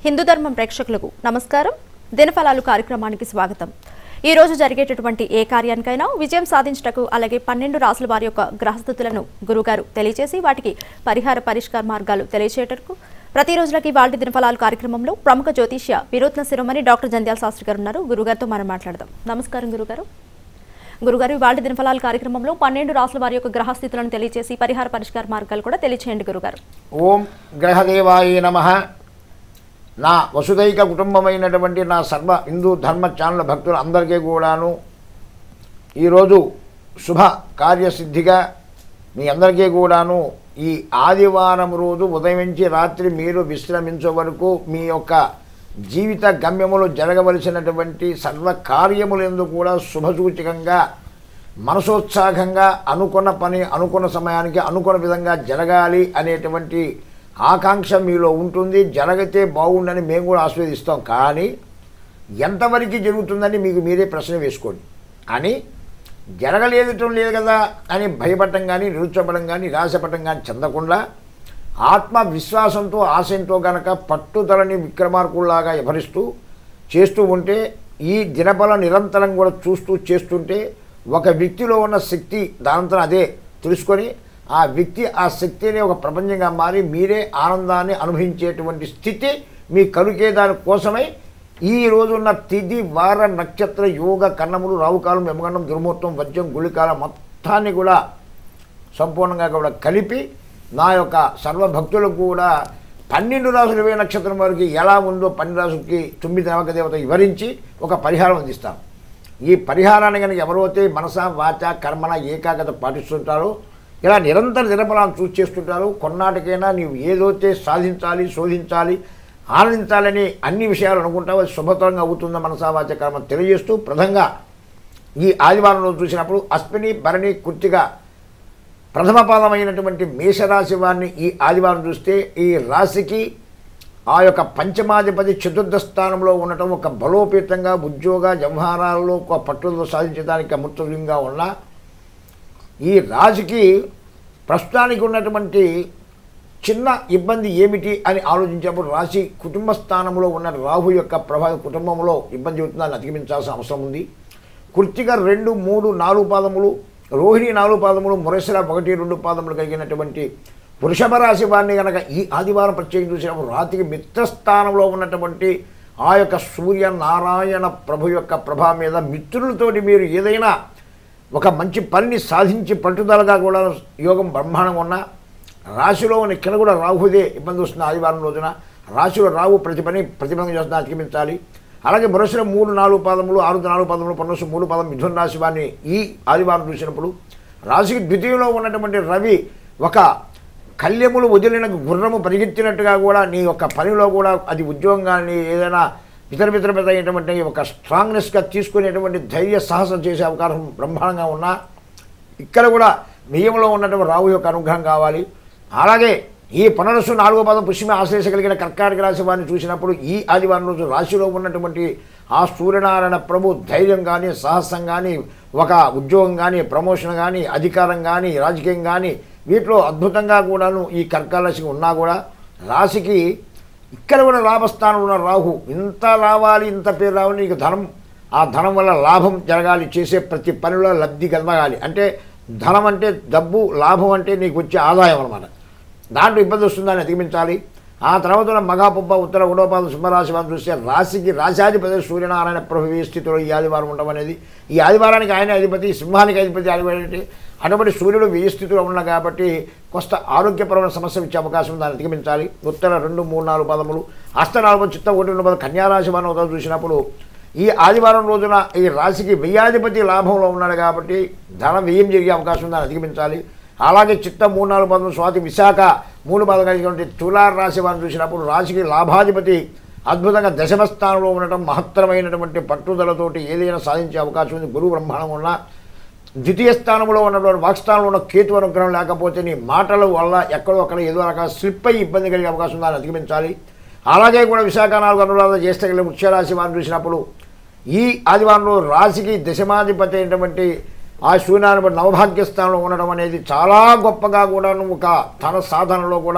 హిందూ ధర్మం ప్రేక్షకులకు నమస్కారం దినఫలాలు కార్యక్రమానికి స్వాగతం ఈ రోజు జరిగేటటువంటి ఏ కార్యానికైనా విజయం సాధించటకు అలాగే పన్నెండు రాసుల వారి యొక్క గ్రహస్థితులను గురుగారు తెలియజేసి వాటికి పరిహార పరిష్కార మార్గాలు తెలియచేయటకు ప్రతి రోజులకి వాళ్ళ దినఫలాలు కార్యక్రమంలో ప్రముఖ జ్యోతిష్య వినూత్న శిరోమణి డాక్టర్ జంధ్యాల శాస్త్రి గారు ఉన్నారు గురుగారితో మనం మాట్లాడదాం నమస్కారం గురుగారు గురుగారు ఇవాళ దినఫలాల కార్యక్రమంలో పన్నెండు రాసుల వారి యొక్క గ్రహస్థితులను తెలియజేసి పరిహార పరిష్కార మార్గాలు కూడా తెలియచేయండి గురుగారు ఓం గ్రహదేవాయ నమ నా వసుదైక కుటుంబమైనటువంటి నా సర్వ హిందూ ధర్మ ఛానల్ భక్తులు అందరికీ కూడాను ఈరోజు శుభ కార్యసిద్ధిగా మీ అందరికీ కూడాను ఈ ఆదివారం రోజు ఉదయం నుంచి రాత్రి మీరు విశ్రమించే వరకు మీ యొక్క జీవిత గమ్యములు జరగవలసినటువంటి సర్వ కార్యములందు కూడా శుభసూచకంగా మనసోత్సాహంగా అనుకున్న పని అనుకున్న సమయానికి అనుకున్న విధంగా జరగాలి అనేటువంటి ఆకాంక్ష మీలో ఉంటుంది జరగితే బాగుండని మేము కూడా ఆస్వాదిస్తాం కానీ ఎంతవరకు జరుగుతుందని మీకు మీరే ప్రశ్న వేసుకోండి అని జరగలేదటం లేదు కదా అని భయపడటం కానీ నిరుత్సపడడం కానీ నిరాశపడటం కానీ చెందకుండా ఆత్మవిశ్వాసంతో ఆశయంతో గనక పట్టుదలని విక్రమార్కుల్లాగా వ్యవహరిస్తూ చేస్తూ ఉంటే ఈ దినబల నిరంతరం కూడా చూస్తూ చేస్తుంటే ఒక వ్యక్తిలో ఉన్న శక్తి దానంతరం అదే తెలుసుకొని ఆ వ్యక్తి ఆ శక్తిని ఒక ప్రపంచంగా మారి మీరే ఆనందాన్ని అనుభవించేటువంటి స్థితి మీ కలుకే దాని కోసమై ఈ రోజున్న తిథి వార నక్షత్ర యోగ కన్నములు రావుకాలం యమగండం దుర్ముహూర్తం వజ్రం గుళికాలం మొత్తాన్ని కూడా సంపూర్ణంగా కూడా కలిపి నా యొక్క సర్వభక్తులకు కూడా పన్నెండు రాసులు ఇరవై నక్షత్రం వరకు ఎలా ఉందో పన్నెండు రాసులకి తొమ్మిది నవక దేవత వివరించి ఒక పరిహారం అందిస్తాను ఈ పరిహారాన్ని కనుక ఎవరైతే మనస వాచ కర్మన ఏకాగ్రత పాటిస్తుంటారో ఇలా నిరంతర దినఫలాన్ని చూసి చేస్తుంటారు కొన్నాటికైనా నీవు ఏదైతే సాధించాలి శోధించాలి ఆనందించాలని అన్ని విషయాలు అనుకుంటావు అది శుభతరంగా అవుతుందో మనసా వాచ కర్మ తెలియజేస్తూ ప్రధంగా ఈ ఆదివారం రోజు చూసినప్పుడు అశ్విని భరణి కుర్తిగా ప్రథమ పాదమైనటువంటి మేషరాశి వారిని ఈ ఆదివారం చూస్తే ఈ రాశికి ఆ యొక్క పంచమాధిపతి చతుర్థ స్థానంలో ఉండటం ఒక బలోపేతంగా ఉద్యోగ వ్యవహారాల్లో ఒక పట్టుదల సాధించడానికి అమృతంగా ఉన్న ఈ రాశికి ప్రస్తుతానికి ఉన్నటువంటి చిన్న ఇబ్బంది ఏమిటి అని ఆలోచించినప్పుడు రాశి కుటుంబ స్థానంలో ఉన్న రాహు యొక్క ప్రభావం కుటుంబంలో ఇబ్బంది అవుతుందని అధిగమించాల్సిన అవసరం ఉంది కృత్తిక రెండు మూడు నాలుగు పాదములు రోహిణి నాలుగు పాదములు మురసర ఒకటి రెండు పాదములు కలిగినటువంటి వృషభ రాశి వారిని కనుక ఈ ఆదివారం ప్రత్యేకం చూసినప్పుడు రాతికి మిత్రస్థానంలో ఉన్నటువంటి ఆ యొక్క సూర్య నారాయణ ప్రభు యొక్క ప్రభా మీద మిత్రులతోటి మీరు ఏదైనా ఒక మంచి పనిని సాధించి పట్టుదలగా కూడా యోగం బ్రహ్మాండంగా ఉన్న రాశిలో ఉన్న ఇక్కడ కూడా రాహుదే ఇబ్బంది వస్తుంది ఆదివారం రోజున రాశిలో రాహు ప్రతి పని ప్రతిబంధం చేస్తున్న అధిగమించాలి అలాగే మరుసటి మూడు నాలుగు పాదములు ఆరు నాలుగు పాదములు పన్నెండు మూడు పాదం మిథున రాశి వారిని ఈ ఆదివారం చూసినప్పుడు రాశికి ద్వితీయంలో ఉన్నటువంటి రవి ఒక కళ్యములు వదిలిన గుర్రము పరిగెత్తినట్టుగా కూడా నీ యొక్క పనిలో కూడా అది ఉద్యోగం కానీ ఏదైనా ఇతర ఇతర అయినటువంటి ఒక స్ట్రాంగ్నెస్గా తీసుకునేటువంటి ధైర్య సాహసం చేసే అవకాశం బ్రహ్మాండంగా ఉన్నా ఇక్కడ కూడా బియ్యంలో ఉన్నటువంటి రావు యొక్క అనుగ్రహం కావాలి అలాగే ఈ పునరస్సు నాలుగో పదం పుష్యమి ఆశ్లేష కలిగిన కర్కాటక రాశి వారిని చూసినప్పుడు ఈ ఆదివారం రోజు రాశిలో ఉన్నటువంటి ఆ సూర్యనారాయణ ప్రభు ధైర్యం కానీ సాహసం కానీ ఒక ఉద్యోగం కానీ ప్రమోషన్ కానీ అధికారం కానీ రాజకీయం కానీ వీటిలో అద్భుతంగా కూడాను ఈ కర్కాటక రాశికి ఉన్నా కూడా రాశికి ఇక్కడ కూడా లాభస్థానంలో ఉన్న రాహు ఇంత రావాలి ఇంత పేరు రావాలి నీకు ధనం ఆ ధనం వల్ల లాభం జరగాలి చేసే ప్రతి పనిలో లబ్ధి కలగాలి అంటే ధనం అంటే డబ్బు లాభం అంటే నీకు వచ్చే ఆదాయం అనమాట దాంట్లో ఇబ్బంది వస్తుందని అధిగమించాలి ఆ తర్వాత ఉన్న మగాపుబ్బ ఉత్తర ఉడోపాద సింహరాశి వారిని చూస్తే రాశికి రాశాధిపతి సూర్యనారాయణ ప్రభు ఈ స్థితిలో ఈ ఆదివారం ఉండడం అనేది ఈ ఆదివారానికి ఆయన అధిపతి సింహానికి అధిపతి ఆదివారం అటువంటి సూర్యుడు ఈ స్థితిలో ఉన్నాడు కాబట్టి కొంత ఆరోగ్యపరమైన సమస్య ఇచ్చే అవకాశం ఉంది దాన్ని అధిగమించాలి ఉత్తర రెండు మూడు నాలుగు పదములు అస్త నాలుగు చిత్త ఒకటి రెండు పదం కన్యారాశి వారిని ఉదయం చూసినప్పుడు ఈ ఆదివారం రోజున ఈ రాశికి వ్యయాధిపతి లాభంలో ఉన్నాడు కాబట్టి ధన వ్యయం జరిగే అవకాశం ఉందని అధిగమించాలి అలాగే చిత్త మూడు నాలుగు పదం స్వాతి విశాఖ మూడు పదం కలిగినటువంటి తులార్ రాశి వారిని చూసినప్పుడు రాశికి లాభాధిపతి అద్భుతంగా దశమ స్థానంలో ఉండటం మహత్తరమైనటువంటి పట్టుదలతోటి ఏదైనా సాధించే అవకాశం ఉంది గురువు బ్రహ్మాండం ఉన్న ద్వితీయ స్థానంలో ఉన్నటువంటి వాక్స్థానంలో ఉన్న కేతు అనుగ్రహం లేకపోతే నీ మాటల వల్ల ఎక్కడో అక్కడ ఏదో రకాల స్లిప్ అయ్యి ఇబ్బంది కలిగే అవకాశం ఉందని అధిగమించాలి అలాగే కూడా విశాఖ నాలుగు అనురాధ జ్యేష్ఠ కలిగిన వృక్షరాశి వారిని చూసినప్పుడు ఈ ఆదివారంలో రాశికి దశమాధిపతి అయినటువంటి ఆ సూర్యనారాయణ నవభాగ్య స్థానంలో ఉండడం అనేది చాలా గొప్పగా కూడా ఒక తన సాధనలో కూడా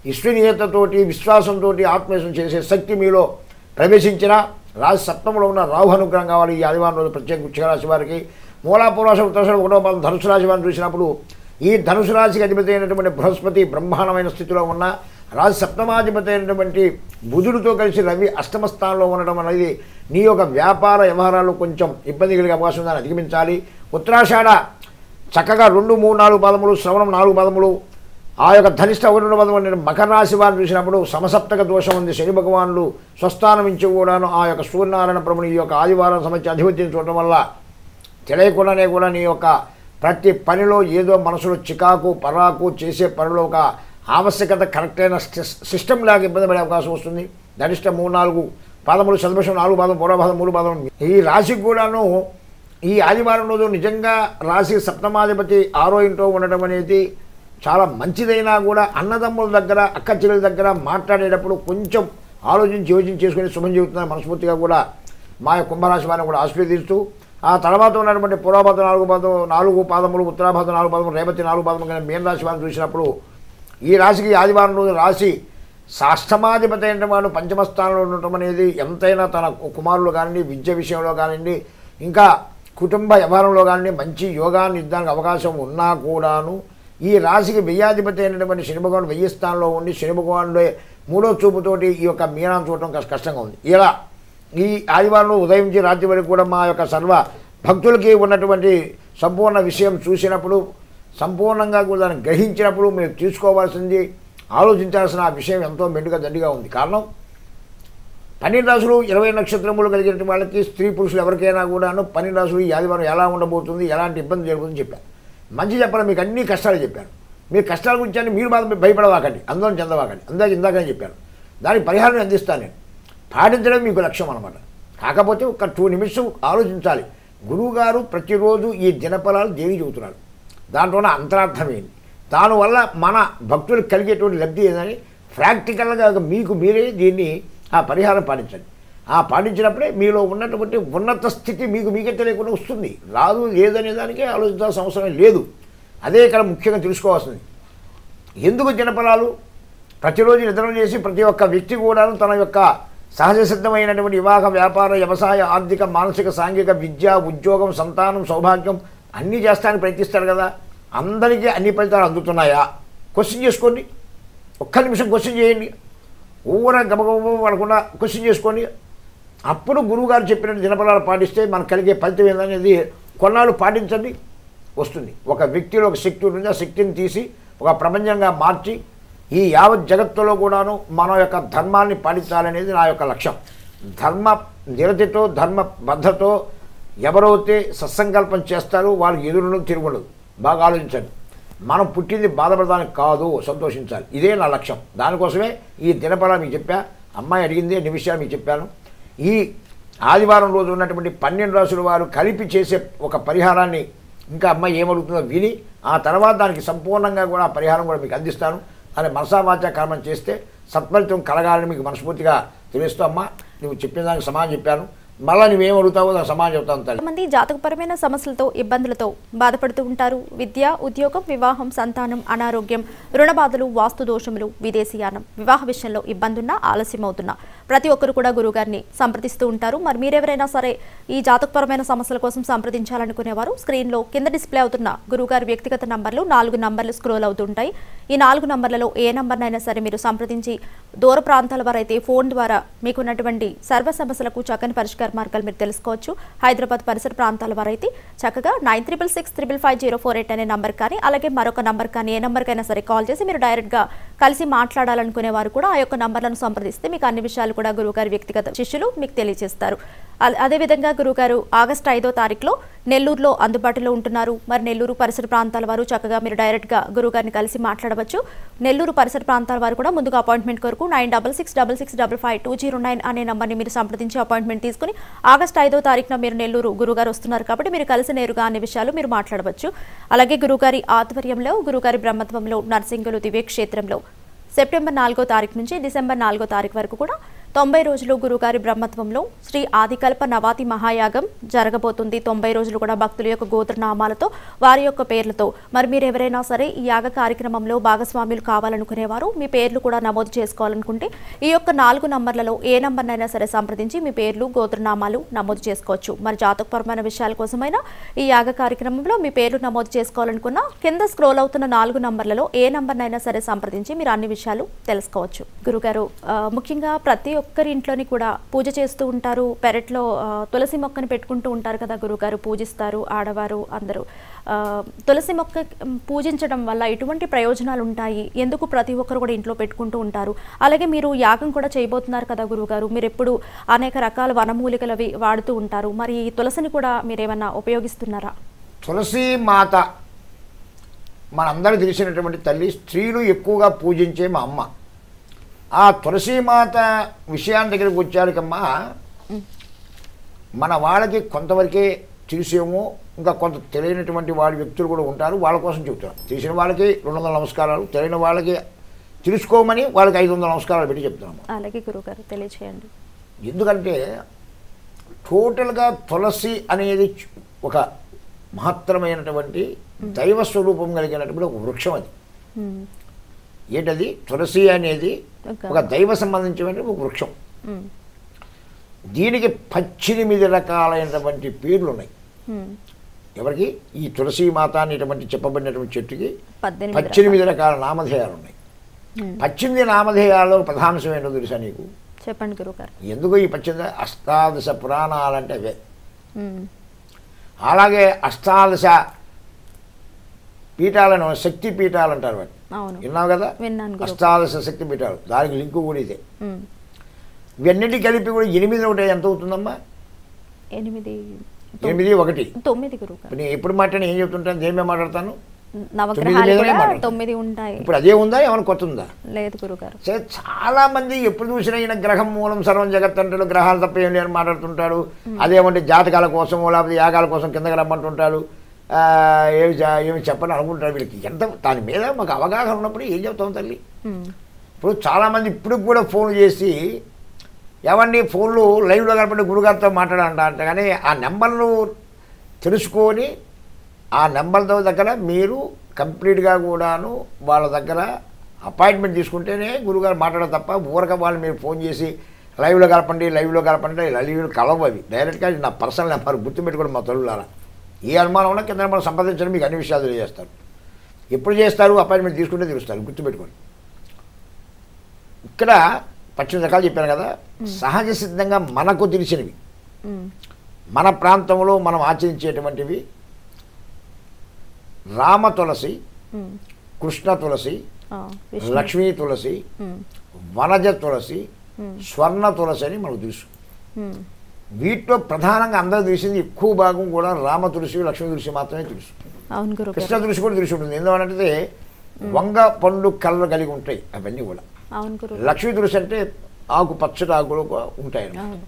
విశ్వనీయతతోటి విశ్వాసంతో ఆత్మవిశ్వాసం చేసే శక్తి మీలో ప్రవేశించిన రాశి సప్తములో ఉన్న రాహు అనుగ్రహం కావాలి ఈ ఆదివారం రోజు ప్రత్యేక వృశ్చిక రాశి వారికి మూలాపూర్వాస ఉత్తరాశం ఒకటో పాదం ధనుసు రాశి వారిని చూసినప్పుడు ఈ ధనుసు రాశికి అధిపతి అయినటువంటి బృహస్పతి బ్రహ్మాండమైన స్థితిలో ఉన్న రాజు సప్తమాధిపతి అయినటువంటి బుధుడితో కలిసి రవి అష్టమ స్థానంలో ఉండడం అనేది నీ యొక్క వ్యాపార వ్యవహారాలు కొంచెం ఇబ్బంది కలిగే అవకాశం ఉందని అధిగమించాలి ఉత్తరాషాఢ చక్కగా రెండు మూడు నాలుగు పదములు శ్రవణం నాలుగు పదములు ఆ యొక్క ధనిష్ట ఒకటి రెండు పదములు నేను మకర రాశి వారిని చూసినప్పుడు సమసప్తక దోషం ఉంది శని భగవానుడు స్వస్థానం ఇచ్చి కూడాను ఆ యొక్క సూర్యనారాయణ ప్రభుని ఈ యొక్క ఆదివారం సమస్య అధిపత్యం చూడటం వల్ల తెలియకుండానే కూడా నీ యొక్క ప్రతి పనిలో ఏదో మనసులో చికాకు పరాకు చేసే పనిలో ఒక ఆవశ్యకత కరెక్ట్ అయిన సిస్టమ్ లాగా ఇబ్బంది పడే అవకాశం వస్తుంది ధనిష్ట మూడు నాలుగు పాదములు చదవశం నాలుగు పాదం పూర్వపాదం మూడు పాదం ఈ రాశికి కూడాను ఈ ఆదివారం రోజు నిజంగా రాశి సప్తమాధిపతి ఆరో ఇంట్లో ఉండటం అనేది చాలా మంచిదైనా కూడా అన్నదమ్ముల దగ్గర అక్క చెల్లెల దగ్గర మాట్లాడేటప్పుడు కొంచెం ఆలోచించి యోచించి చేసుకుని శుభం చెబుతున్నారు మనస్ఫూర్తిగా కూడా మా యొక్క కుంభరాశి వారిని కూడా ఆశీర్వదిస్తూ ఆ తర్వాత ఉన్నటువంటి పూర్వభాత నాలుగు పాదం నాలుగు పాదములు ఉత్తరాభాత నాలుగు పాదములు రేవతి నాలుగు పాదములు కానీ మీన రాశి వారిని చూసినప్పుడు ఈ రాశికి ఈ ఆదివారం రోజు రాశి సాష్టమాధిపతి అయిన వాడు పంచమ స్థానంలో ఉండటం అనేది ఎంతైనా తన కుమారులు కానివ్వండి విద్య విషయంలో కానివ్వండి ఇంకా కుటుంబ వ్యవహారంలో కానివ్వండి మంచి యోగాన్ని ఇద్దానికి అవకాశం ఉన్నా కూడాను ఈ రాశికి వెయ్యాధిపతి అయినటువంటి శని భగవానుడు వెయ్యి స్థానంలో ఉండి శని భగవానుడే మూడో చూపుతోటి ఈ యొక్క మీనాన్ని చూడటం కష్ట- కష్టంగా ఉంది ఇలా ఈ ఆదివారం ఉదయం నుంచి రాత్రి వరకు కూడా మా యొక్క సర్వ భక్తులకి ఉన్నటువంటి సంపూర్ణ విషయం చూసినప్పుడు సంపూర్ణంగా కూడా దాన్ని గ్రహించినప్పుడు మీరు తీసుకోవాల్సింది ఆలోచించాల్సిన ఆ విషయం ఎంతో మెండుగా దండిగా ఉంది కారణం పన్నెండు రాసులు ఇరవై నక్షత్రములు కలిగిన వాళ్ళకి స్త్రీ పురుషులు ఎవరికైనా కూడాను పన్నెండు రాసులు ఈ ఆదివారం ఎలా ఉండబోతుంది ఎలాంటి ఇబ్బంది జరుగుతుందని చెప్పాను మంచి చెప్పాలి మీకు అన్ని కష్టాలు చెప్పాను మీరు కష్టాల గురించి అని మీరు మాత్రం భయపడవాకండి అందరం చెందవాకండి అందాక ఇందాకనే చెప్పాను దానికి పరిహారం అందిస్తాను నేను పాటించడం మీకు లక్ష్యం అనమాట కాకపోతే ఒక టూ నిమిషం ఆలోచించాలి గురువుగారు ప్రతిరోజు ఈ దినఫలాలు దేవి చెబుతున్నాడు దాంట్లో ఉన్న అంతరార్థం ఏంటి దానివల్ల మన భక్తులకు కలిగేటువంటి లబ్ధి ఏందని ప్రాక్టికల్గా మీకు మీరే దీన్ని ఆ పరిహారం పాటించండి ఆ పాటించినప్పుడే మీలో ఉన్నటువంటి ఉన్నత స్థితి మీకు మీకే తెలియకుండా వస్తుంది రాదు లేదనే దానికే ఆలోచించాల్సిన అవసరం లేదు అదే ఇక్కడ ముఖ్యంగా తెలుసుకోవాల్సింది ఎందుకు జనపదాలు ప్రతిరోజు నిద్ర చేసి ప్రతి ఒక్క వ్యక్తి కూడాను తన యొక్క సహజ సిద్ధమైనటువంటి వివాహ వ్యాపార వ్యవసాయ ఆర్థిక మానసిక సాంఘిక విద్య ఉద్యోగం సంతానం సౌభాగ్యం అన్నీ చేస్తానికి ప్రయత్నిస్తాడు కదా అందరికీ అన్ని ఫలితాలు అందుతున్నాయా క్వశ్చన్ చేసుకోండి ఒక్క నిమిషం క్వశ్చన్ చేయండి ఊర గబగబ పడకుండా క్వశ్చన్ చేసుకోండి అప్పుడు గురువుగారు చెప్పినట్టు దినఫలాలు పాటిస్తే మనకు కలిగే ఫలితం ఏందనేది కొన్నాళ్ళు పాటించండి వస్తుంది ఒక వ్యక్తిలో ఒక శక్తి ఉంటుంది ఆ శక్తిని తీసి ఒక ప్రపంచంగా మార్చి ఈ యావత్ జగత్తులో కూడాను మన యొక్క ధర్మాన్ని పాటించాలనేది నా యొక్క లక్ష్యం ధర్మ నిరతితో ధర్మ బద్ధతో ఎవరైతే సత్సంకల్పం చేస్తారో వాళ్ళకి ఎదురును తిరుగుండదు బాగా ఆలోచించండి మనం పుట్టింది బాధపడడానికి కాదు సంతోషించాలి ఇదే నా లక్ష్యం దానికోసమే ఈ దినఫలం మీకు చెప్పా అమ్మాయి అడిగింది అన్ని విషయాలు మీకు చెప్పాను ఈ ఆదివారం రోజు ఉన్నటువంటి పన్నెండు రాసుల వారు కలిపి చేసే ఒక పరిహారాన్ని ఇంకా అమ్మాయి ఏమడుగుతుందో విని ఆ తర్వాత దానికి సంపూర్ణంగా కూడా ఆ పరిహారం కూడా మీకు అందిస్తాను అని మనసావాచ కర్మం చేస్తే సత్ఫలితం కలగాలని మీకు మనస్ఫూర్తిగా తెలుస్తూ అమ్మా నువ్వు చెప్పిన దానికి సమాధానం చెప్పాను మళ్ళీ నువ్వేం అడుగుతావో దానికి సమాధానం చెప్తాను తల్లి మంది జాతకపరమైన సమస్యలతో ఇబ్బందులతో బాధపడుతూ ఉంటారు విద్య ఉద్యోగం వివాహం సంతానం అనారోగ్యం రుణబాధలు వాస్తు దోషములు విదేశీయానం వివాహ విషయంలో ఇబ్బందున్నా ఆలస్యం అవుతున్నా ప్రతి ఒక్కరు కూడా గురుగారిని సంప్రదిస్తూ ఉంటారు మరి మీరెవరైనా సరే ఈ జాతకపరమైన సమస్యల కోసం సంప్రదించాలనుకునేవారు స్క్రీన్లో కింద డిస్ప్లే అవుతున్న గురుగారి వ్యక్తిగత నంబర్లు నాలుగు నంబర్లు స్క్రోల్ అవుతుంటాయి ఈ నాలుగు నంబర్లలో ఏ నంబర్నైనా సరే మీరు సంప్రదించి దూర ప్రాంతాల వారైతే ఫోన్ ద్వారా మీకున్నటువంటి సర్వ సమస్యలకు చక్కని పరిష్కార మార్గాలు మీరు తెలుసుకోవచ్చు హైదరాబాద్ పరిసర ప్రాంతాల వారైతే చక్కగా nine triple six triple five zero four eight అనే నంబర్ కానీ అలాగే మరొక నంబర్ కానీ ఏ నంబర్కైనా సరే కాల్ చేసి మీరు డైరెక్ట్గా కలిసి మాట్లాడాలనుకునే వారు కూడా ఆ యొక్క నంబర్లను సంప్రదిస్తే మీకు అన్ని విషయాలు కూడా గురువుగారి వ్యక్తిగత శిష్యులు మీకు తెలియజేస్తారు అల- అదేవిధంగా గురువుగారు ఆగస్టు ఐదో తారీఖులో నెల్లూరులో అందుబాటులో ఉంటున్నారు మరి నెల్లూరు పరిసర ప్రాంతాల వారు చక్కగా మీరు డైరెక్ట్గా గురువుగారిని కలిసి మాట్లాడవచ్చు నెల్లూరు పరిసర ప్రాంతాల వారు కూడా ముందుగా అపాయింట్మెంట్ కొరకు nine double six double six double five two zero nine అనే నంబర్ని మీరు సంప్రదించి అపాయింట్మెంట్ తీసుకుని ఆగస్టు ఐదో తారీఖున మీరు నెల్లూరు గురుగారు వస్తున్నారు కాబట్టి మీరు కలిసి నేరుగా అనే విషయాలు మీరు మాట్లాడవచ్చు అలాగే గురుగారి ఆధ్వర్యంలో గురుగారి బ్రహ్మత్వంలో నర్సింగులు దివ్య క్షేత్రంలో సెప్టెంబర్ నాలుగో తారీఖు నుంచి డిసెంబర్ నాలుగో తారీఖు వరకు కూడా తొంభై రోజులు గురుగారి బ్రహ్మత్వంలో శ్రీ ఆదికల్ప నవాతి మహాయాగం జరగబోతుంది తొంభై రోజులు కూడా భక్తుల యొక్క గోత్రనామాలతో వారి యొక్క పేర్లతో మరి మీరు ఎవరైనా సరే ఈ యాగ కార్యక్రమంలో భాగస్వాములు కావాలనుకునేవారు మీ పేర్లు కూడా నమోదు చేసుకోవాలనుకుంటే ఈ యొక్క నాలుగు నంబర్లలో ఏ నంబర్నైనా సరే సంప్రదించి మీ పేర్లు గోత్రనామాలు నమోదు చేసుకోవచ్చు మరి జాతకపరమైన విషయాల కోసమైనా ఈ యాగ కార్యక్రమంలో మీ పేర్లు నమోదు చేసుకోవాలనుకున్నా కింద స్క్రోల్ అవుతున్న నాలుగు నంబర్లలో ఏ నంబర్నైనా సరే సంప్రదించి మీరు అన్ని విషయాలు తెలుసుకోవచ్చు గురుగారు ఆ, ముఖ్యంగా ప్రతి ఒక్కరి ఇంట్లోని కూడా పూజ చేస్తూ ఉంటారు పెరట్లో ఆ, తులసి మొక్కని పెట్టుకుంటూ ఉంటారు కదా గురుగారు పూజిస్తారు ఆడవారు అందరూ ఆ, తులసి మొక్క మ్, పూజించడం వల్ల ఎటువంటి ప్రయోజనాలు ఉంటాయి ఎందుకు ప్రతి ఒక్కరు కూడా ఇంట్లో పెట్టుకుంటూ ఉంటారు అలాగే మీరు యాగం కూడా చేయబోతున్నారు కదా గురుగారు మీరు ఎప్పుడు అనేక రకాల వనమూలికలు అవి వాడుతూ ఉంటారు మరి ఈ తులసిని కూడా మీరు ఏమన్నా ఉపయోగిస్తున్నారా తులసి మాత మనందరూ తెలిసినటువంటి తల్లి స్త్రీలు ఎక్కువగా పూజించే మా అమ్మ ఆ తులసీమాత విషయాన్ని దగ్గరికి వచ్చారికమ్మా మన వాళ్ళకి కొంతవరకే తెలిసేమో ఇంకా కొంత తెలియనటువంటి వాళ్ళ వ్యక్తులు కూడా ఉంటారు వాళ్ళ కోసం చెప్తున్నాం తెలిసిన వాళ్ళకి రెండు వందల నమస్కారాలు తెలియని వాళ్ళకి తెలుసుకోమని వాళ్ళకి ఐదు వందల నమస్కారాలు పెట్టి చెప్తున్నాము అలాగే గురుగారు తెలియచేయండి ఎందుకంటే టోటల్గా తులసి అనేది చు- ఒక మహత్తరమైనటువంటి దైవ స్వరూపం కలిగినటువంటి ఒక వృక్షం అది మ్, ఏంటది తులసి అనేది ఒక- ఒక దైవ సంబంధించిన ఒక వృక్షం మ్, దీనికి పద్దెనిమిది రకాలైనటువంటి పేర్లు ఉన్నాయి మ్. ఎవరికి ఈ తులసి మాత అనేటువంటి చెప్పబడినటువంటి చెట్టుకి పద్దెనిమిది పద్దెనిమిది రకాల నామధేయాలు ఉన్నాయి మ్. పద్దెనిమిది నామధేయాల్లో ప్రధాంశం ఏంటో తెలుసా నీకు చెప్పండి గురుగారు ఎందుకు ఈ పద్దెనిమిది అష్టాదశ పురాణాలంటే అవే మ్, అలాగే అష్టాదశ పీఠాలను శక్తి పీఠాలు అంటారు వాటిని అవును విన్నావు కదా విన్నాను గురు అష్టాదశ శక్తి పీఠాలు దానికి లింకు కూడా ఇదే మ్, ఇవన్నిటి కలిపి కూడా ఎనిమిది ఒకటి ఎంత అవుతుందమ్మా ఎనిమిది తొమ్- ఎనిమిది ఒకటి తొమ్మిది గురుగారు ఇప్పుడు నేను ఎప్పుడు మాట్లాడి ఏం చెప్తుంటాను దేని మీద మాట్లాడతాను నవగ్రహాలు మీదనే కూడా మాట్లాడతాం. తొమ్మిది ఉంటాయి ఇప్పుడు అదే ఉందా ఏమైనా కొత్త ఉందా లేదు గురుగారు సరే చాలా మంది ఎప్పుడు చూసినా ఈయన గ్రహం మూలం సర్వం జగత్ అంటాడు గ్రహాలు తప్ప ఏం లేని మాట్లాడుతుంటాడు అదేమంటే జాతకాల కోసం లేకపోతే యాగాల కోసం కిందకి రమ్మంటుంటాడు ఆ, ఏమి జా- ఏమి చెప్పని అనుకుంటాడు వీళ్ళకి ఎంత దాని మీద మాకు అవగాహన ఉన్నప్పుడు ఏం చెప్తాం తల్లి మ్, ఇప్పుడు చాలామంది ఇప్పుడు కూడా ఫోన్ చేసి ఏమండి ఫోన్లు లైవ్లో కనపడి గురుగారితో మాట్లాడంట అంట కానీ ఆ నెంబర్లు తెలుసుకొని ఆ నెంబర్తో దగ్గర మీరు కంప్లీట్గా కూడాను వాళ్ళ దగ్గర అపాయింట్మెంట్ తీసుకుంటేనే గురుగారు మాట్లాడ తప్ప ఊరక వాళ్ళు మీరు ఫోన్ చేసి లైవ్లో కలపండి లైవ్లో కలపండి లైవ్లో కలవు అవి డైరెక్ట్గా ఇది నా పర్సనల్ నెంబర్ గుర్తుపెట్టుకోండి మా తల్లులారా ఏ అనుమానం ఉన్నా కింద మనం సంప్రదించడం మీకు అన్ని విషయాలు తెలియజేస్తారు ఎప్పుడు చేస్తారు అపాయింట్మెంట్ తీసుకుంటే తెలుస్తారు గుర్తుపెట్టుకోండి ఇక్కడ పద్దెనిమిది రకాలు చెప్పాను కదా సహజ సిద్ధంగా మనకు తెలిసినవి మ్, మన ప్రాంతంలో మనం ఆచరించేటువంటివి రామ తులసి మ్, కృష్ణ తులసి ఆ, విష్ణు లక్ష్మీ తులసి మ్, వనజ తులసి మ్, స్వర్ణ తులసి అని మనకు తెలుసు మ్, వీటిలో ప్రధానంగా అందరూ తెలిసింది ఎక్కువ భాగం కూడా రామ తులసి లక్ష్మీ తులసి మాత్రమే తెలుసు అవును గురుగారు కృష్ణ తులసి కూడా తెలిసి ఉంటుంది ఎందుకంటే వంగ పండు కలర్ కలిగి ఉంటాయి అవన్నీ కూడా అవును గురు లక్ష్మీ తులసి అంటే ఆకు పచ్చటి ఆకులు కూడా ఉంటాయి అన్నమాట. అవును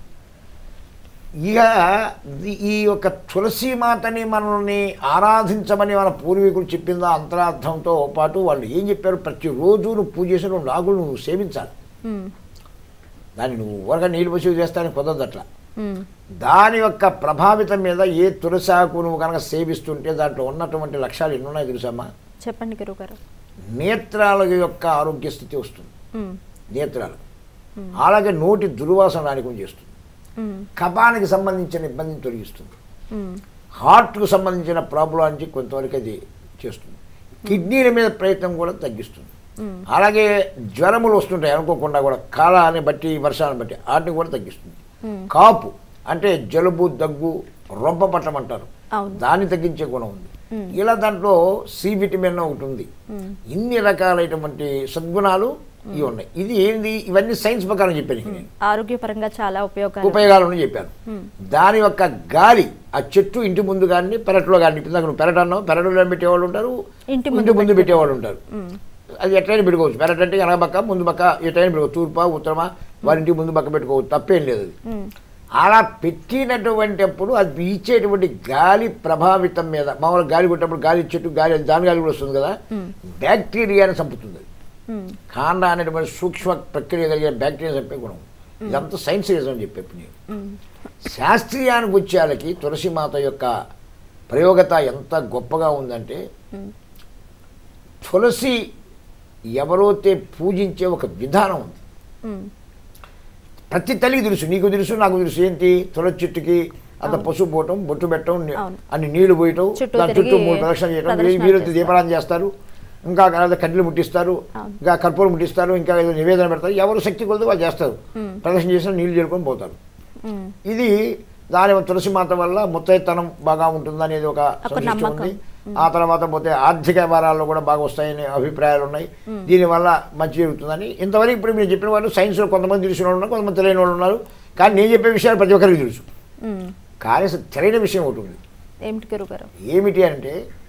ఇక ది- ఈ యొక్క తులసి మాతని మనల్ని ఆరాధించమని మన పూర్వీకులు చెప్పిందా అంతరార్థంతో పాటు వాళ్ళు ఏం చెప్పారు ప్రతిరోజు నువ్వు పూజ చేసిన రెండు ఆకులు నువ్వు సేవించాలి మ్, దాన్ని నువ్వు ఊరగా నీళ్ళు పోసి చేస్తానికి కుదరదు అట్లా మ్, దాని యొక్క ప్రభావితం మీద ఏ తులసి ఆకు నువ్వు కనుక సేవిస్తుంటే దాంట్లో ఉన్నటువంటి లక్ష్యాలు ఎన్ని ఉన్నాయో తెలుసమ్మా చెప్పండి గురుగారు నేత్రాల యొక్క ఆరోగ్య స్థితి వస్తుంది మ్, నేత్రాలు అలాగే నోటి దుర్వాసన రానికం చేస్తుంది మ్, కపానికి సంబంధించిన ఇబ్బందిని తొలగిస్తుంది మ్, హార్ట్కు సంబంధించిన ప్రాబ్లానికి కొంతవరకు అది చేస్తుంది కిడ్నీల మీద ప్రయత్నం కూడా తగ్గిస్తుంది మ్, అలాగే జ్వరములు వస్తుంటాయి అనుకోకుండా కూడా కాలాన్ని బట్టి వర్షాన్ని బట్టి వాటిని కూడా తగ్గిస్తుంది మ్, కాపు అంటే జలుబు దగ్గు రొంప పట్టం అంటారు అవును దాన్ని తగ్గించే గుణం ఉంది మ్. ఇలా దాంట్లో సి విటమిన్ ఒకటి ఉంది మ్, ఇన్ని రకాలైనటువంటి సద్గుణాలు ఇవి ఉన్నాయి ఇది ఏంది ఇవన్నీ సైన్స్ ప్రకారం చెప్పాను ఇక నేను ఆరోగ్యపరంగా చాలా ఉపయోగాలు ఉపయోగాలను చెప్పాను మ్, దాని యొక్క గాలి ఆ చెట్టు ఇంటి ముందు కానీ పెరట్లో కానీ ఇప్పుడు నువ్వు పెరట్ అన్నావు పెరట్లో పెట్టేవాళ్ళు ఉంటారు ఇంటి ఇంటి ముందు ముందు పెట్టేవాళ్ళు ఉంటారు మ్, అది ఎట్లయినా పెట్టుకోవచ్చు పెరట్ అంటే వెనక పక్క ముందు పక్క ఎట్లయినా పెట్టుకోవచ్చు తూర్పా ఉత్తరమా వారి ఇంటి ముందు పక్క పెట్టుకోవచ్చు తప్పేం లేదు అది మ్, అలా పెట్టినటువంటి అప్పుడు అది ఇచ్చేటువంటి గాలి ప్రభావితం మీద మామూలుగా గాలి కొట్టినప్పుడు గాలి చెట్టు గాలి దాని గాలి కూడా వస్తుంది కదా మ్, బ్యాక్టీరియాని చంపుతుంది అది మ్, కాండ అనేటువంటి సూక్ష్మ ప్రక్రియ కలిగిన బ్యాక్టీరియా చంపే గుణం ఇదంతా సైన్స్ అని చెప్పి నేను ఉమ్, శాస్త్రీయానికి వచ్చేళ్ళకి తులసి మాత యొక్క ప్రయోగత ఎంత గొప్పగా ఉందంటే ఉమ్, తులసి ఎవరైతే పూజించే ఒక విధానం ఉంది ఉమ్, ప్రతి తల్లికి తెలుసు నీకు తెలుసు నాకు తెలుసు ఏంటి తులసి చెట్టుకి అంత పసుపు పోవటం బొట్టు పెట్టడం ని- అవును. అన్ని నీళ్లు పోయటం చుట్టూ దాని చుట్టూ తిరిగి మూడు ప్రదక్షిణ చేయడం ప్రదక్షిణాలు వీరు చేస్తారు. దీపారాధన చేస్తారు ఇంకా లేదా కడ్డీలు ముట్టిస్తారు అవును. ఇంకా కర్పూరం ముట్టిస్తారు ఇంకా ఏదో నివేదన పెడతారు ఎవరు శక్తి కొలది వాళ్ళు చేస్తారు ఉమ్. ప్రదక్షిణ చేసిన నీళ్లు చేరుకొని పోతారు ఉమ్, ఇది దాని తులసి మాత వల్ల ముత్తైతనం బాగా ఉంటుందనేది ఒక ఒక సంశిష్టం నమ్మకం. ఉంది ఆ తర్వాత పోతే ఆర్థిక వ్యవహారాల్లో కూడా బాగా వస్తాయనే అభిప్రాయాలు ఉన్నాయి దీనివల్ల మంచి జరుగుతుందని ఇంతవరకు ఇప్పుడు మీరు చెప్పిన వాళ్ళు సైన్స్లో కొంతమంది తెలిసిన వాళ్ళు ఉన్నారు కొంతమంది తెలియని వాళ్ళు ఉన్నారు కానీ నేను చెప్పే విషయాలు ప్రతి ఒక్కరికి తెలుసు ఉమ్. కానీ అసలు తెలియని విషయం ఒకటి ఉంది ఏమిటి గురుగారు ఏమిటి అంటే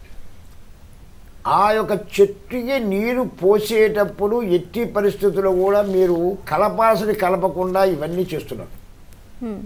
ఆ యొక్క చెట్టుకి నీరు పోసేటప్పుడు ఎట్టి పరిస్థితుల్లో కూడా మీరు కలపాల్సిన కలపకుండా ఇవన్నీ చేస్తున్నారు ఉమ్,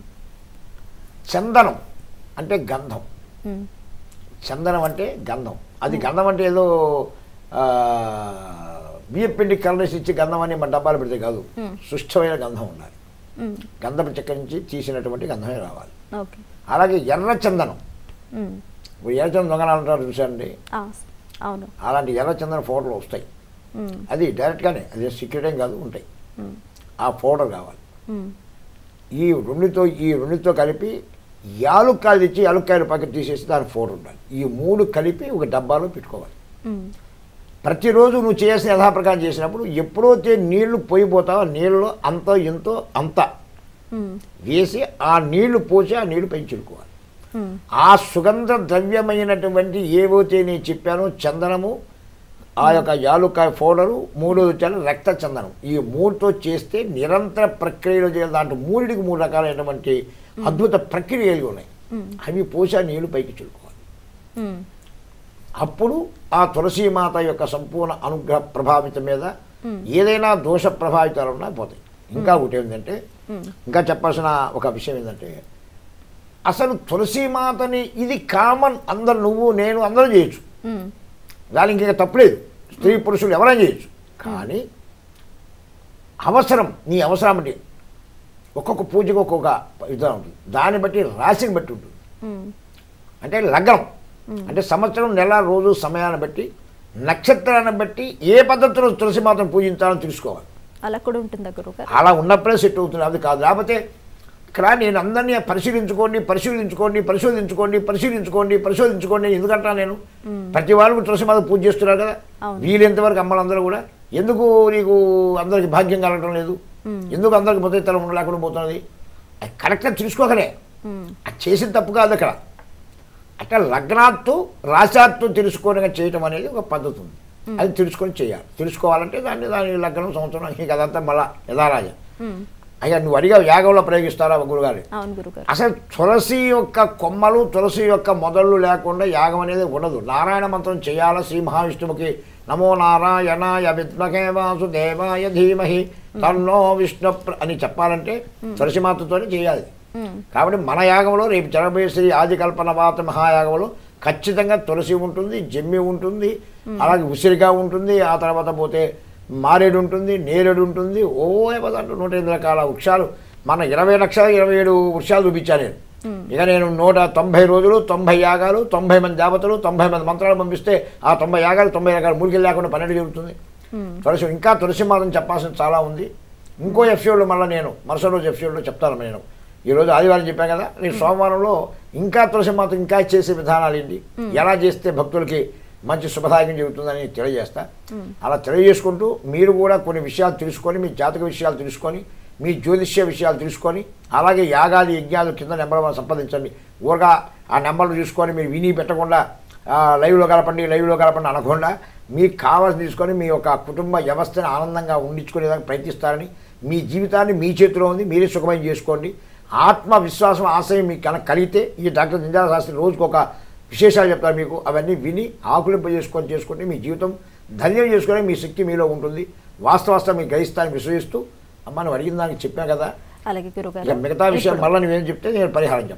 చందనం అంటే గంధం ఉమ్, చందనం అంటే గంధం అది గంధం అంటే ఏదో ఆ, బియ్యం పిండి కలరేసి ఇచ్చి గంధం అని మన డబ్బాలు పెడితే కాదు Hmm. సుష్టమైన గంధం ఉండాలి ఉమ్, గంధపు చెక్క నుంచి తీసినటువంటి గంధమే రావాలి ఓకే అలాగే ఎర్ర చందనం ఉమ్, ఇప్పుడు ఎర్ర చందనం దొంగనాలు అంటారు చూసారండి ఆ, అవును అలాంటి ఎర్ర చందనం ఫోటోలు వస్తాయి ఉమ్, అది డైరెక్ట్గానే అది సీక్రెట్ ఏం కాదు ఉంటాయి ఉమ్, ఆ పౌడర్ కావాలి ఉమ్, ఈ రెండుతో ఈ రెండుతో కలిపి యాలుక్కాయలు తెచ్చి యాలుక్కాయలు పక్కన తీసేసి దాని ఫోటో ఉండాలి ఈ మూడు కలిపి ఒక డబ్బాలో పెట్టుకోవాలి ఉమ్, ప్రతిరోజు నువ్వు చేయాల్సిన యథాప్రకారం చేసినప్పుడు ఎప్పుడైతే నీళ్లు పోయిపోతావో నీళ్ళలో అంత ఎంతో అంత ఉమ్, వేసి ఆ నీళ్లు పోసి ఆ నీళ్లు పెంచుకోవాలి ఉమ్, ఆ సుగంధ ద్రవ్యమైనటువంటి ఏవైతే నేను చెప్పానో చందనము ఆ యొక్క యాలుక్కాయ పౌడరు మూడోది వచ్చాను రక్త చందనం ఈ మూడుతో చేస్తే నిరంతర ప్రక్రియలో చేయాలి దాంట్లో మూడిటికి మూడు రకాలైనటువంటి అద్భుత ప్రక్రియలు ఉన్నాయి ఉమ్, అవి పోసి ఆ నీళ్లు పైకి చుడుకోవాలి ఉమ్, అప్పుడు ఆ తులసీమాత యొక్క సంపూర్ణ అనుగ్రహ ప్రభావితం మీద Hmm. ఏదైనా దోష ప్రభావితాలు ఉన్నా పోతాయి ఇంకా ఒకటి ఏంటంటే ఉమ్, ఇంకా చెప్పాల్సిన ఒక విషయం ఏంటంటే అసలు తులసీమాతని ఇది కామన్ అందరు నువ్వు నేను అందరూ చేయొచ్చు ఉమ్, దానికి ఇంకా తప్పులేదు స్త్రీ పురుషులు ఎవరైనా చేయొచ్చు కానీ అవసరం నీ అవసరం బట్టి ఒక్కొక్క పూజకు ఒక్కొక్క విధానం ఉంటుంది దాన్ని బట్టి రాశిని బట్టి ఉంటుంది ఉమ్, అంటే లగ్నం అంటే సంవత్సరం నెల రోజు సమయాన్ని బట్టి నక్షత్రాన్ని బట్టి ఏ పద్ధతిలో తులసి మాత్రం పూజించాలని తెలుసుకోవాలి అలా కూడా ఉంటుందా గురుగారు అలా ఉన్నప్పుడే సెట్ అవుతుంది అది కాదు లేకపోతే ఇక్కడ నేను అందరినీ పరిశీలించుకోండి పరిశీలించుకోండి పరిశోధించుకోండి పరిశీలించుకోండి పరిశోధించుకోండి ఎందుకంటా నేను ప్రతి వాళ్ళు తులసి మాత పూజ చేస్తున్నారు కదా అవును. వీలెంతవరకు అమ్మలందరూ కూడా ఎందుకు నీకు అందరికి భాగ్యం కలగటం లేదు ఎందుకు అందరికి మొదటి లేకుండా పోతున్నది అది కరెక్ట్గా తెలుసుకోకనే ఉమ్, అది చేసిన తప్పు కాదు అక్కడ అట్లా లగ్నాత్తు రాశాత్తు తెలుసుకొని చేయటం అనేది ఒక పద్ధతి ఉంది అది తెలుసుకొని చేయాలి తెలుసుకోవాలంటే దాన్ని దాని లగ్నం సంవత్సరం ఇంకా అదంతా మళ్ళా యథారాజా ఉమ్, అయ్యా నువ్వు అడిగా యాగంలో ప్రయోగిస్తారా గురుగారు అవును గురుగారు అసలు తులసి యొక్క కొమ్మలు తులసి యొక్క మొదళ్ళు లేకుండా యాగం అనేది ఉండదు నారాయణ మంత్రం చేయాలా శ్రీ మహావిష్ణువుకి నమో నారాయణాయ విద్మహే వాసుదేవాయ ధీమహి తన్నో విష్ణు ప్ర- అని చెప్పాలంటే తులసి మాతతోనే చేయాలి ఉమ్, కాబట్టి మన యాగంలో రేపు జరగబోయే శ్రీ ఆదికల్పన వాత మహాయాగంలో ఖచ్చితంగా తులసి ఉంటుంది జమ్మి ఉంటుంది అలాగే ఉసిరిగా ఉంటుంది ఆ తర్వాత పోతే మారేడు ఉంటుంది నేరేడు ఉంటుంది ఓ పదంటూ నూట ఎనిమిది రకాల వృక్షాలు మన ఇరవై లక్షల ఇరవై ఏడు వృక్షాలు చూపించాను నేను ఇక నేను నూట తొంభై రోజులు తొంభై యాగాలు తొంభై మంది దేవతలు తొంభై మంది మంత్రాలు పంపిస్తే ఆ తొంభై యాగాలు తొంభై రకాల మూలికలు లేకుండా పన్నెండు జరుగుతుంది ఉమ్, తులసి ఇంకా తులసి మాత్రం చెప్పాల్సిన చాలా ఉంది ఇంకో ఎఫ్సీడ్లో మళ్ళీ నేను మరుసటి రోజు ఎఫ్సీడ్లో చెప్తాను నేను ఈరోజు ఆదివారం చెప్పాను కదా నేను సోమవారంలో ఇంకా తులసి మాత్రం ఇంకా చేసే విధానాలు ఏంటి ఎలా చేస్తే భక్తులకి మంచి శుభదాయకం జరుగుతుందని తెలియజేస్తా అలా తెలియజేసుకుంటూ మీరు కూడా కొన్ని విషయాలు తెలుసుకొని మీ జాతక విషయాలు తెలుసుకొని మీ జ్యోతిష్య విషయాలు తెలుసుకొని అలాగే యాగాది యజ్ఞాలు కింద నెంబర్ వన్ సంపాదించండి ఊరగా ఆ నెంబర్లు చూసుకొని మీరు విని పెట్టకుండా ఆ, లైవ్లో కలపండి లైవ్లో కలపండి అనకుండా మీకు కావాల్సి తీసుకొని మీ యొక్క కుటుంబ వ్యవస్థను ఆనందంగా ఉండించుకునేదానికి ప్రయత్నిస్తారని మీ జీవితాన్ని మీ చేతిలో ఉంది మీరే సుఖమయం చేసుకోండి ఆత్మవిశ్వాసం ఆశయం మీకు కనుక కలిగితే ఈ డాక్టర్ నింజాల శాస్త్రి రోజుకు ఒక విశేషాలు చెప్తారు మీకు అవన్నీ విని ఆకులింప చేసుకొని చేసుకుంటే మీ జీవితం ధన్యం చేసుకునే మీ శక్తి మీలో ఉంటుంది వాస్తవాస్తవం మీకు గ్రహిస్తానని విశ్వసిస్తూ అమ్మ నువ్వు అడిగిన దానికి చెప్పాను కదా అలాగే గురుగారు ఇక మిగతా విషయం మళ్ళీ నువ్వేం చెప్తే నేను పరిహారం చెప్తాను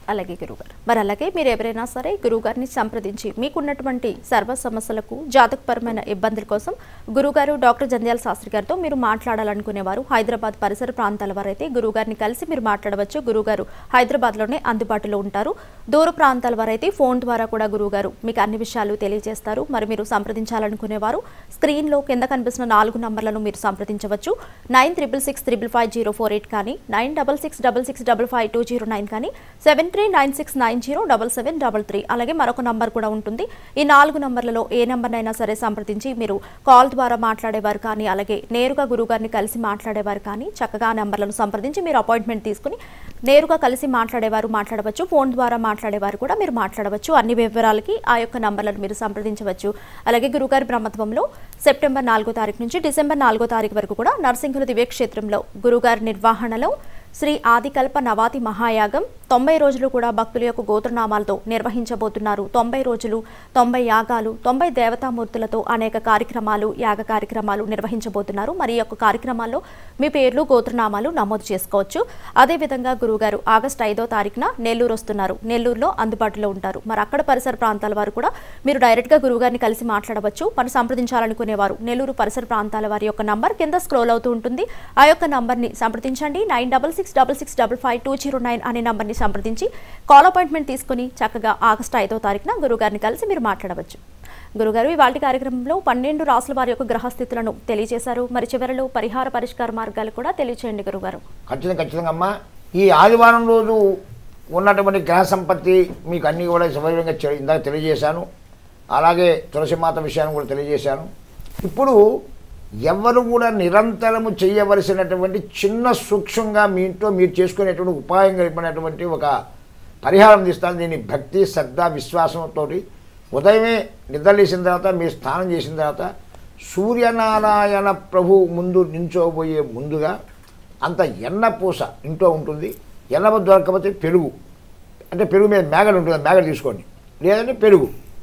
అలాగే గురుగారు మరి అలాగే మీరు ఎవరైనా సరే గురుగారిని సంప్రదించి మీకున్నటువంటి సర్వ సమస్యలకు జాతకపరమైన ఇబ్బందుల కోసం గురుగారు డాక్టర్ జంధ్యాల శాస్త్రి గారితో మీరు మాట్లాడాలనుకునేవారు హైదరాబాద్ పరిసర ప్రాంతాల వారైతే గురుగారిని కలిసి మీరు మాట్లాడవచ్చు గురుగారు హైదరాబాద్లోనే అందుబాటులో ఉంటారు దూర ప్రాంతాల వారైతే ఫోన్ ద్వారా కూడా గురుగారు మీకు అన్ని విషయాలు తెలియజేస్తారు మరి మీరు సంప్రదించాలనుకునేవారు స్క్రీన్లో కింద కనిపిస్తున్న నాలుగు నంబర్లను మీరు సంప్రదించవచ్చు nine triple six triple five zero four eight కానీ nine double six double six double five two zero nine కానీ seven three nine six nine zero double seven double three అలాగే మరొక నంబర్ కూడా ఉంటుంది ఈ నాలుగు నంబర్లలో ఏ నెంబర్నైనా సరే సంప్రదించి మీరు కాల్ ద్వారా మాట్లాడేవారు కానీ అలాగే నేరుగా గురుగారిని కలిసి మాట్లాడేవారు కానీ చక్కగా ఆ నెంబర్లను సంప్రదించి మీరు అపాయింట్మెంట్ తీసుకుని నేరుగా కలిసి మాట్లాడేవారు మాట్లాడవచ్చు ఫోన్ ద్వారా మాట్లాడేవారు కూడా మీరు మాట్లాడవచ్చు అన్ని వివరాలకి ఆ యొక్క నంబర్లను మీరు సంప్రదించవచ్చు అలాగే గురుగారి బ్రహ్మత్వంలో సెప్టెంబర్ నాలుగో తారీఖు నుంచి డిసెంబర్ నాలుగో తారీఖు వరకు కూడా నర్సింగుల దివ్యక్షేత్రంలో గురుగారి నిర్వహణలో శ్రీ ఆదికల్ప నవాతి మహాయాగం తొంభై రోజులు కూడా భక్తుల యొక్క గోత్రనామాలతో నిర్వహించబోతున్నారు తొంభై రోజులు తొంభై యాగాలు తొంభై దేవతామూర్తులతో అనేక కార్యక్రమాలు యాగ కార్యక్రమాలు నిర్వహించబోతున్నారు మరి ఈ యొక్క కార్యక్రమాల్లో మీ పేర్లు గోత్రనామాలు నమోదు చేసుకోవచ్చు అదేవిధంగా గురుగారు ఆగస్టు ఐదో తారీఖున నెల్లూరు వస్తున్నారు నెల్లూరులో అందుబాటులో ఉంటారు మరి అక్కడ పరిసర ప్రాంతాల వారు కూడా మీరు డైరెక్ట్గా గురువుగారిని కలిసి మాట్లాడవచ్చు మరి సంప్రదించాలనుకునేవారు నెల్లూరు పరిసర ప్రాంతాల వారి యొక్క నంబర్ కింద స్క్రోల్ అవుతూ ఉంటుంది ఆ యొక్క నంబర్ని సంప్రదించండి nine double six double six double five two zero nine అనే నంబర్ని సంప్రదించి కాల్ అపాయింట్మెంట్ తీసుకుని చక్కగా ఆగస్టు ఐదో తారీఖున గురుగారిని కలిసి మీరు మాట్లాడవచ్చు గురుగారు ఇవాళ కార్యక్రమంలో పన్నెండు రాసుల వారి యొక్క గ్రహస్థితులను తెలియజేశారు మరి చివరిలో పరిహార పరిష్కార మార్గాలు కూడా తెలియచేయండి గురుగారు ఖచ్చితంగా ఖచ్చితంగా అమ్మా ఈ ఆదివారం రోజు ఉన్నటువంటి గ్రహ సంపత్తి మీకు అన్నీ కూడా సవివరంగా చె- ఇందాక తెలియజేశాను అలాగే తులసిమాత విషయాన్ని కూడా తెలియజేశాను ఇప్పుడు ఎవరు కూడా నిరంతరము చేయవలసినటువంటి చిన్న సూక్ష్మంగా మీ ఇంట్లో మీరు చేసుకునేటువంటి ఉపాయం కలిపినటువంటి ఒక పరిహారం తీస్తాను దీన్ని భక్తి శ్రద్ధ విశ్వాసంతో ఉదయమే నిద్రలేసిన తర్వాత మీరు స్నానం చేసిన తర్వాత సూర్యనారాయణ ప్రభు ముందు నించోబోయే ముందుగా అంత ఎన్న పూస ఇంట్లో ఉంటుంది ఎన్న దొరకకపోతే పెరుగు అంటే పెరుగు మీద మేగడ ఉంటుంది మేగడ తీసుకోండి లేదంటే పెరుగు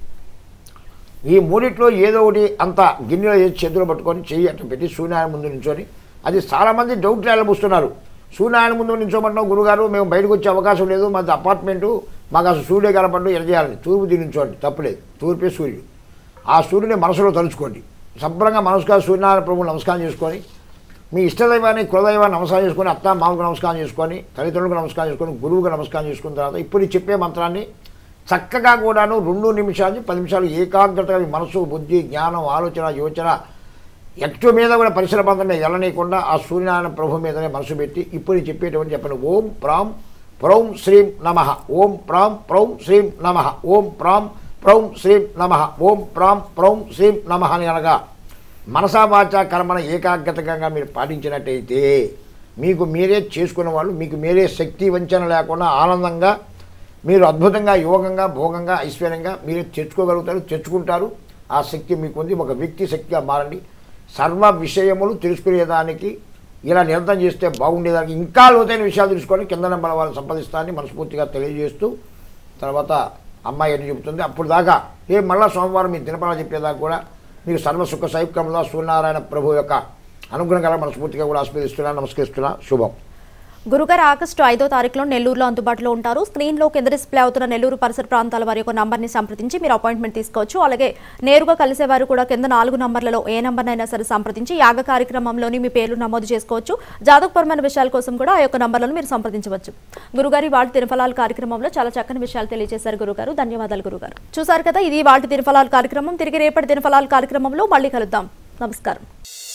ఈ మూడిట్లో ఏదో ఒకటి అంత గిన్నెలో వేసి చేతిలో పట్టుకొని చెయ్యి అట్లా పెట్టి సూర్యనారాయణ ముందు నించొని అది చాలామంది డౌట్లు వెళ్ళబుస్తున్నారు సూర్యనారాయణ ముందు నించోమంటున్నాం గురుగారు మేము బయటకు వచ్చే అవకాశం లేదు మాది అపార్ట్మెంటు మాకు అసలు సూర్యుడే కనపడ్డు ఎడ చేయాలని తూర్పు దిగి నించోండి తప్పులేదు తూర్పే సూర్యుడు ఆ సూర్యుని మనసులో తలుచుకోండి శుభ్రంగా మనసుగా సూర్యనారాయణ ప్రభువు నమస్కారం చేసుకొని మీ ఇష్టదైవాన్ని కులదైవాన్ని నమస్కారం చేసుకొని అత్త మామకు నమస్కారం చేసుకొని తల్లిదండ్రులకు నమస్కారం చేసుకొని గురువుకు నమస్కారం చేసుకున్న తర్వాత ఇప్పుడు ఈ చెప్పే మంత్రాన్ని చక్కగా కూడాను రెండు నిమిషాలు నుంచి పది నిమిషాలు ఏకాగ్రతగా మీ మనసు బుద్ధి జ్ఞానం ఆలోచన యోచన ఎటు మీద కూడా పరిసర ప్రాంతం మీద వెళ్ళనీయకుండా ఆ సూర్యనారాయణ ప్రభు మీదనే మనసు పెట్టి ఇప్పుడు నేను చెప్పేటువంటి చెప్పండి ఓం ప్రాం ప్రౌం శ్రీం నమ ఓం ప్రాం ప్రౌం శ్రీం నమ ఓం ప్రాం ప్రౌం శ్రీం నమ ఓం ప్రాం ప్రౌం శ్రీం నమ అని అనగా మనసా వాచా కర్మన ఏకాగ్రతగా మీరు పాటించినట్టయితే మీకు మీరే చేసుకున్న వాళ్ళు మీకు మీరే శక్తి వంచన లేకుండా ఆనందంగా మీరు అద్భుతంగా యోగంగా భోగంగా ఐశ్వర్యంగా మీరే తెచ్చుకోగలుగుతారు తెచ్చుకుంటారు ఆ శక్తి మీకు ఉంది ఒక వ్యక్తి శక్తిగా మారండి సర్వ విషయములు తెలుసుకునేదానికి ఇలా నిరంతరం చేస్తే బాగుండేదానికి ఇంకా లోతైన విషయాలు తెలుసుకొని కింద నెంబర్ వాళ్ళని సంపాదిస్తానని మనస్ఫూర్తిగా తెలియజేస్తూ తర్వాత అమ్మాయి అని చెబుతుంది అప్పుడు దాకా ఏ మళ్ళా సోమవారం మీ దినపడ చెప్పేదాకా కూడా మీరు సర్వసుఖ సైక్రమంలో సూర్యనారాయణ ప్రభు యొక్క అనుగ్రహం కల మనస్ఫూర్తిగా కూడా ఆస్వాదిస్తున్నాను నమస్కరిస్తున్నా శుభం గురుగారు ఆగస్టు ఐదో తారీఖులో నెల్లూరులో అందుబాటులో ఉంటారు స్క్రీన్లో కింద డిస్ప్లే అవుతున్న నెల్లూరు పరిసర ప్రాంతాల వారి యొక్క నంబర్ని సంప్రదించి మీరు అపాయింట్మెంట్ తీసుకోవచ్చు అలాగే నేరుగా కలిసేవారు కూడా కింద నాలుగు నంబర్లలో ఏ నంబర్నైనా సరే సంప్రదించి యాగ కార్యక్రమంలోని మీ పేర్లు నమోదు చేసుకోవచ్చు జాతకపరమైన విషయాల కోసం కూడా ఆ యొక్క నంబర్లను మీరు సంప్రదించవచ్చు గురుగారి వాటి తిరుఫలాల కార్యక్రమంలో చాలా చక్కని విషయాలు తెలియజేశారు గురుగారు ధన్యవాదాలు గురుగారు చూసారు కదా ఇది వాటి తిరుఫలాల కార్యక్రమం తిరిగి రేపటి తిరుఫలాల కార్యక్రమంలో మళ్ళీ కలుద్దాం నమస్కారం